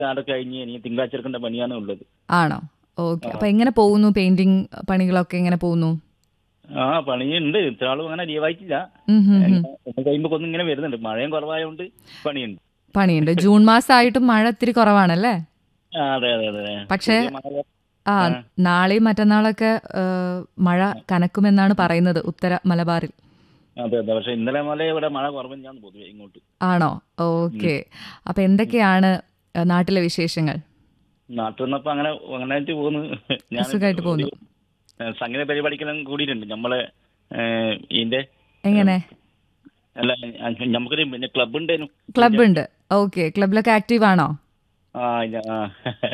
അവിടെ കഴിഞ്ഞ് ഇനി തിങ്കളാഴ്ച എടുക്കേണ്ട പണിയാണ് ഉള്ളത് ആണോ ഓക്കെ അപ്പൊ എങ്ങനെ പോകുന്നു പെയിന്റിംഗ് പണികളൊക്കെ എങ്ങനെ പോകുന്നു ആ പണിയുണ്ട് ഇത്ര ആളും അങ്ങനെ ലീവായിട്ടില്ല ഉം ഹും ഹും. കഴിയുമ്പോ ഒന്നും ഇങ്ങനെ വരുന്നുണ്ട് മഴയും കുറവായതുകൊണ്ട് പണിയുണ്ട് പണിയുണ്ട് ജൂൺ മാസമായിട്ടും മഴ ഇത്തിരി കുറവാണല്ലേ ആ, അതെ അതെ അതെ പക്ഷേ പുതിയ മഴ- ആ നാളെയും മറ്റന്നാളൊക്കെ ആ, മഴ കനക്കുമെന്നാണ് പറയുന്നത് ഉത്തര മലബാറിൽ അതെ അതെ പക്ഷെ ഇന്നലെ മുതലേ ഇവിടെ മഴ കുറവെന്നാണ് പൊതുവെ ഇങ്ങോട്ട് ആണോ ഓക്കെ അപ്പൊ എന്തൊക്കെയാണ് ആ, നാട്ടിലെ വിശേഷങ്ങൾ നാട്ടിൽ നിന്നപ്പോ അങ്ങനെ അങ്ങനായിട്ട് പോകുന്നു ഞാൻ സുഖമായിട്ട് പോകുന്നു ഏഹ് സംഗീത പരിപാടിക്കെല്ലാം കൂടിയിട്ടുണ്ട് നമ്മളെ ഏഹ് ഇതിന്റെ എങ്ങനെ അല്ല അഹ് നമുക്കൊരു പിന്നെ ക്ലബ് ഉണ്ടായിരുന്നു ക്ലബ് ഉണ്ട് ഓക്കെ ക്ലബിലൊക്കെ ആക്റ്റീവ് ആണോ ആ ഞ- ആ.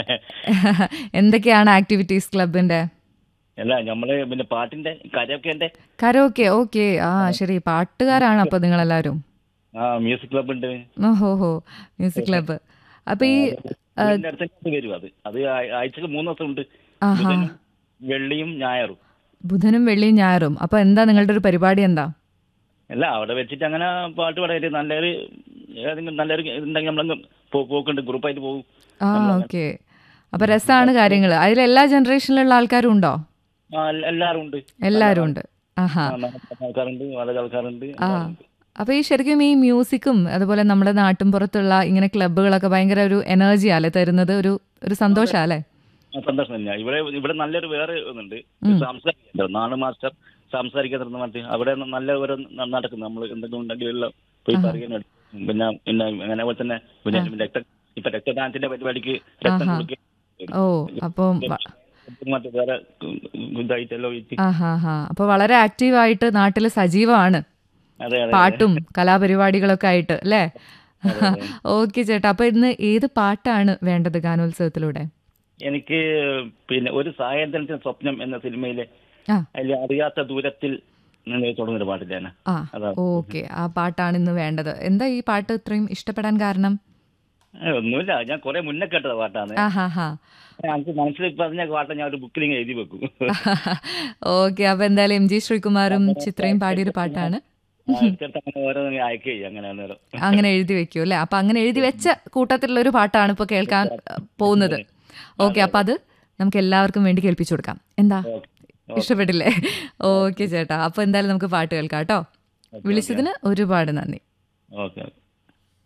എന്തൊക്കെയാണ് ആക്ടിവിറ്റീസ് ക്ലബിന്റെ അല്ല നമ്മള് പിന്നെ പാട്ടിന്റെ കരയൊക്കെ കരോക്കെ ഓക്കെ ആ ശരി പാട്ടുകാരാണ് അപ്പൊ നിങ്ങളെല്ലാരും ആ മ്യൂസിക് ക്ലബ് ഉണ്ട് ഓഹോ ഹോ മ്യൂസിക് ക്ലബ്ബ് അപ്പൊ ഈ വീടിന്റെ അടുത്ത് തന്നെ വരും അത് അത് ആഴ്- ആഴ്ചക്ക് മൂന്ന് ദിവസം ഉണ്ട് ആഹാ ബുധനും വെള്ളിയും ഞായറും ബുധനും വെള്ളിയും ഞായറും അപ്പൊ എന്താ നിങ്ങളുടെ ഒരു പരിപാടി എന്താ അല്ല അവിടെ വെച്ചിട്ട് അങ്ങനെ പാട്ട് പാടായിട്ട് നല്ലൊരു ഏതെങ്കിലും നല്ലൊരു ഇതുണ്ടെങ്കിൽ നമ്മളങ്ങ് പോ- പോക്കുണ്ട് ഗ്രൂപ്പായിട്ട് പോകും ആ ഓക്കെ അപ്പൊ രസമാണ് കാര്യങ്ങൾ അതിൽ എല്ലാ ജനറേഷനിലുള്ള ആൾക്കാരും ഉണ്ടോ ആ എല്ല- എല്ലാവരും ഉണ്ട് എല്ലാരും ഉണ്ട് ആഹാ ആ, നാട്ടിലെ ആൾക്കാരുണ്ട് വളരെ ആൾക്കാരുണ്ട് ആ എല്ലാവരും ഉണ്ട്. അപ്പൊ ഈ ശരിക്കും ഈ മ്യൂസിക്കും അതുപോലെ നമ്മുടെ നാട്ടിൻപുറത്തുള്ള ഇങ്ങനെ ക്ലബ്ബുകളൊക്കെ ഭയങ്കര ഒരു എനർജി അല്ലേ തരുന്നത് ഒരു ഒരു സന്തോഷാല്ലേ ആ, സന്തോഷം തന്നെയാ ഇവിടെ ഇവിടെ നല്ലൊരു വേറെ ഒന്നുണ്ട് സംസാരിക്കാൻ നാണ് മാസ്റ്റർ സംസാരിക്കാൻ തുടങ്ങുന്ന പറഞ്ഞിട്ട് അവിടെ നല്ല ഒരു ന- നടക്കുന്നു നമ്മൾ എന്തെങ്കിലും ഉണ്ടെങ്കിൽ എല്ലാം പോയി പറയാൻ വേണ്ടി. പിന്നെ പിന്നെ അങ്ങനെ പോലെ തന്നെ പിന്നെ രക്ത ഇപ്പൊ രക്തദാനത്തിന്റെ പരിപാടിക്ക് രക്തം കൊടുക്കുക ഓ അപ്പം വ- മറ്റേ വേറെ ഇതായിട്ടെല്ലാം ഒഴിച്ച് ആഹാ ഹാ അപ്പൊ വളരെ ആക്റ്റീവായിട്ട് നാട്ടിൽ സജീവമാണ് അതെ അതെ പാട്ടും കലാപരിപാടികളൊക്കെ ആയിട്ട് അല്ലേ ഓക്കെ ചേട്ടാ അപ്പൊ ഇന്ന് ഏത് പാട്ടാണ് വേണ്ടത് ഗാനോത്സവത്തിലൂടെ എനിക്ക് പിന്നെ ഒരു സായന്ത്രത്തിന് സ്വപ്നം എന്ന സിനിമയിലെ ആ അതിൽ അറിയാത്ത ദൂരത്തിൽ നിന്ന് തുടങ്ങുന്ന പാട്ടില്ലാണ് ആ അതാ. ഓക്കെ ആ പാട്ടാണ് ഇന്ന് വേണ്ടത് എന്താ ഈ പാട്ട് ഇത്രയും ഇഷ്ടപ്പെടാൻ കാരണം ഏ, ഒന്നുമില്ല ഞാൻ കുറെ മുന്നേ കേട്ട പാട്ടാണ് ആഹാ ഹാ എനിക്ക് മനസ്സിൽ പറഞ്ഞ പാട്ട് ഞാൻ ഒരു ബുക്കിൽ എഴുതി വെക്കും ഓക്കെ അപ്പൊ എന്തായാലും എം ജി ശ്രീകുമാറും ചിത്രയും പാടിയൊരു പാട്ടാണ് ആ, എടുത്തിട്ട് അങ്ങനെ ഓരോന്ന് അയക്കുകയും അങ്ങനെ അന്നേരം അങ്ങനെ എഴുതി വെക്കൂ അല്ലേ അപ്പൊ അങ്ങനെ എഴുതി വെച്ച കൂട്ടത്തിലുള്ള ഒരു പാട്ടാണ് ഇപ്പൊ കേൾക്കാൻ അഹ്, പോകുന്നത് ഓക്കെ അപ്പൊ അത് നമുക്ക് എല്ലാവർക്കും വേണ്ടി കേൾപ്പിച്ചു കൊടുക്കാം എന്താ ഓക്കെ ഇഷ്ടപ്പെട്ടില്ലേ ഓക്കെ ചേട്ടാ അപ്പൊ എന്തായാലും നമുക്ക് പാട്ട് കേൾക്കാം കേട്ടോ വിളിച്ചതിന് ഒരുപാട് നന്ദി ഓക്കെ ഓക്കെ